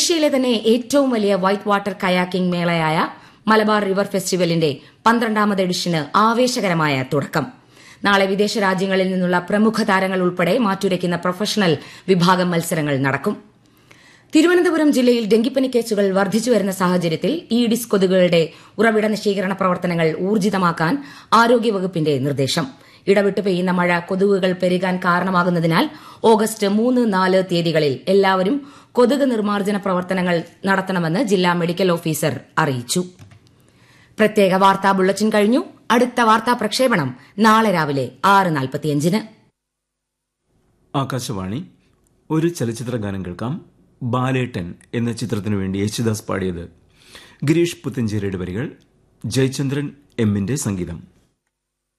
ഏഷ്യയിലെ തന്നെ ഏറ്റവും വലിയ വൈറ്റ് വാട്ടർ കയാക്കിംഗ് മേളയായ മലബാർ റിവർ ഫെസ്റ്റിവലിന്റെ പന്ത്രണ്ടാമത് എഡിഷന് ആവേശകരമായ തുടക്കം നാളെ വിദേശ രാജ്യങ്ങളിൽ നിന്നുള്ള പ്രമുഖ താരങ്ങൾ ഉൾപ്പെടെ മാറ്റുരയ്ക്കുന്ന പ്രൊഫഷണൽ വിഭാഗം മത്സരങ്ങൾ നടക്കും തിരുവനന്തപുരം ജില്ലയിൽ ഡെങ്കിപ്പനി കേസുകൾ വർദ്ധിച്ചുവരുന്ന സാഹചര്യത്തിൽ ഈഡിസ് കൊതുകുകളുടെ ഉറവിട നശീകരണ പ്രവർത്തനങ്ങൾ ഊർജിതമാക്കാൻ ആരോഗ്യവകുപ്പിന്റെ നിർദ്ദേശം ഇടവിട്ട് പെയ്യുന്ന മഴ കൊതുകുകൾ പെരുകാൻ കാരണമാകുന്നതിനാൽ ഓഗസ്റ്റ് മൂന്ന് നാല് തീയതികളിൽ എല്ലാവരും കൊതുക് നിർമ്മാർജ്ജന പ്രവർത്തനങ്ങൾ നടത്തണമെന്ന് ജില്ലാ മെഡിക്കൽ ഓഫീസർ അറിയിച്ചു പ്രത്യേക വാർത്താ ബുള്ളറ്റിൻ കഴിഞ്ഞു അടുത്ത വാർത്താ പ്രക്ഷേപണം നാളെ രാവിലെ ആറ് നാൽപ്പത്തിയഞ്ചിന് ആകാശവാണി ഒരു ചലച്ചിത്ര ഗാനം കേൾക്കാം ബാലേട്ടൻ എന്ന ചിത്രത്തിനു വേണ്ടി യേശുദാസ് പാടിയത് ഗിരീഷ് പുത്തഞ്ചേരിയുടെ വരികൾ ജയചന്ദ്രൻ എമ്മിന്റെ സംഗീതം